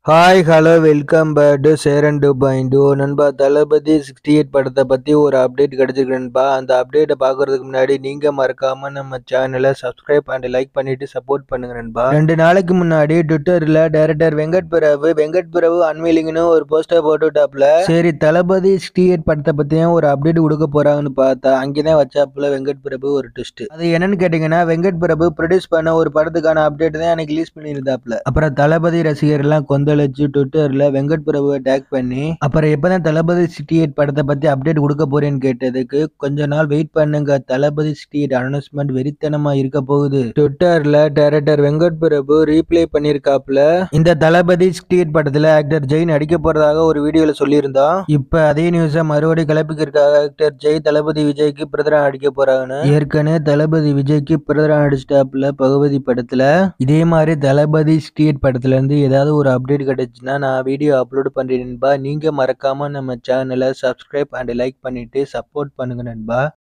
hi hello welcome back to Cheran two point two நண்பா Thalapathy sixty eight படத்தை பற்றி ஒரு அப்டேட் கிடச்சிருக்கு நண்பா அந்த அப்டேட்டை பார்க்கறதுக்கு முன்னாடி நீங்கள் மறக்காமல் நம்ம சேனலை சப்ஸ்கிரைப் அண்ட் லைக் பண்ணிட்டு சப்போர்ட் பண்ணுங்க நண்பா ரெண்டு நாளைக்கு முன்னாடி ட்விட்டரில் டைரக்டர் வெங்கட் பிரபு வெங்கட் பிரபு அன்வீலிங்னு ஒரு போஸ்டர் போட்டுட்டாப்ல சரி தளபதி சிக்ஸ்டி எயிட் படத்தை பற்றியும் ஒரு அப்டேட் கொடுக்க போகிறாங்கன்னு பார்த்தா அங்கே தான் வச்சாப்புல வெங்கட் பிரபு ஒரு ட்விஸ்ட் அது என்னன்னு கேட்டிங்கன்னா வெங்கட் பிரபு ப்ரொடியூஸ் பண்ண ஒரு படத்துக்கான அப்டேட் தான் எனக்கு ரிலீஸ் பண்ணியிருந்தாப்ல அப்புறம் தளபதி ரசிகர்லாம் கொந்தளிச்சு ட்விட்டர்ல வெங்கட் பிரபுவை டேக் பண்ணி அப்புறம் எப்பதான் தளபதி சிக்ஸ்டி எயிட் படத்தை பத்தி அப்டேட் கொடுக்க போறேன்னு கேட்டதுக்கு கொஞ்ச நாள் வெயிட் பண்ணுங்க தளபதி சிக்ஸ்டி எயிட் அனௌன்ஸ்மெண்ட் வெறித்தனமா இருக்க போகுது ட்விட்டர்ல டைரக்டர் வெங்கட் பிரபு ரீப்ளே பண்ணிருக்காப்ல இந்த தளபதி சிக்ஸ்டி எயிட் படத்துல ஆக்டர் ஜெய் நடிக்க போறதாக ஒரு வீடியோல சொல்லியிருந்தோம் இப்ப அதே நியூஸை மறுபடியும் கிளப்பிக்கிறதுக்காக ஆக்டர் ஜெய் தளபதி விஜய்க்கு பிரதரா நடிக்க போறாங்கன்னு ஏற்கனவே தளபதி விஜய்க்கு பிரதரா நடிச்சிட்டாப்ல பகுபதி படத்துல இதே மாதிரி தளபதி சிக்ஸ்டி எயிட் படத்துல இருந்து ஏதாவது ஒரு அப்டேட் கிடைச்சுன்னா நான் வீடியோ அப்லோட் பண்றேன் நண்பா நீங்க மறக்காம நம்ம சேனலை சப்ஸ்கிரைப் அண்ட் லைக் பண்ணிட்டு சப்போர்ட் பண்ணுங்க நண்பா